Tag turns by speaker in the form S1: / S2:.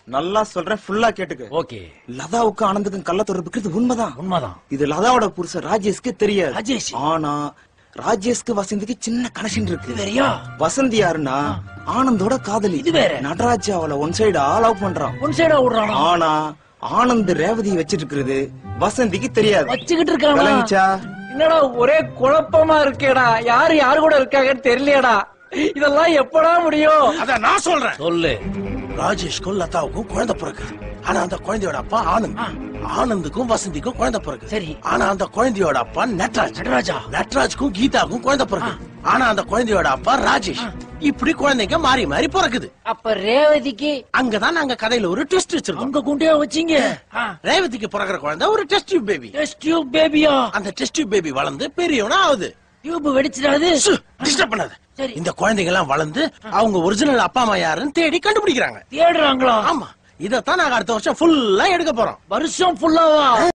S1: நல்லா சொல்றேன் ஃபுல்லா கேட்டுக்க
S2: ஓகே
S1: லதாவுக்கும் ஆனந்துக்கும் கள்ள தொடர்பு இருக்கிறது உண்மைதான்
S2: உண்மைதான்
S1: இது லதாவோட புருஷன் ராஜேஷ்க்கு தெரியாது
S2: ராஜேஷ்.
S1: ஆனா ராஜேஷ்க்கு வசந்திக்கு சின்ன கனெக்ஷன் இருக்கு
S2: இது வேறயா
S1: வசந்தி யாருன்னா ஆனந்தோட காதலி
S2: இது வேற.
S1: நடராஜ் அவளை ஒன் சைடா லவ் பண்றான்
S2: ஒன் சைடா விடுறானா
S1: ஆனா ஆனந்த் ரேவதி வச்சிட்டு இருக்கிறது வசந்திக்கு தெரியாது
S2: வச்சுக்கிட்டு இருக்கானா
S1: விளங்குச்சா?
S3: என்னடா ஒரே குழப்பமா இருக்கேடா யாரு யாரு கூட இருக்காங்கன்னு தெரியலையேடா இதெல்லாம் எப்படா முடியும்
S4: அத நான் சொல்றேன்
S2: சொல்லு
S4: ராஜேஷ்க்கும் லதாவுக்கும் குழந்தை பிறகு ஆனா அந்த குழந்தையோட அப்பா ஆனந்த் ஆனந்துக்கும் வசந்திக்கும் குழந்தை பிறகு
S2: சரி.
S4: ஆனா அந்த குழந்தையோட அப்பா நட்ராஜ்
S2: நடராஜா
S4: நட்ராஜ்க்கும் கீதாவுக்கும் குழந்தை பிறகு ஆனா அந்த குழந்தையோட அப்பா ராஜேஷ் இப்படி குழந்தைங்க மாறி மாறி பிறக்குது
S3: அப்ப ரேவதிக்கு
S4: அங்கதான் நாங்க கதையில ஒரு ட்விஸ்ட் வச்சிருக்கோம்
S2: அங்க குண்டியா வச்சீங்க
S4: ரேவதிக்கு பிறகுற குழந்தை ஒரு test tube baby
S2: test tube பேபியா
S4: அந்த டெஸ்ட் டியூப் பேபி வளர்ந்து பெரியவனா ஆகுது
S2: டியூப் வெடிச்சிடாது
S4: டிஸ்டர்ப் பண்ணாத
S2: சரி.
S4: இந்த குழந்தைங்க எல்லாம் வளர்ந்து அவங்க ஒரிஜினல் அப்பா அம்மா யாருன்னு தேடி கண்டுபிடிக்கிறாங்க
S2: தேடுறாங்களா
S4: ஆமா இதத்தான் நாங்க அடுத்த வருஷம் ஃபுல்லா எடுக்க போறோம்
S2: வருஷம் ஃபுல்லாவா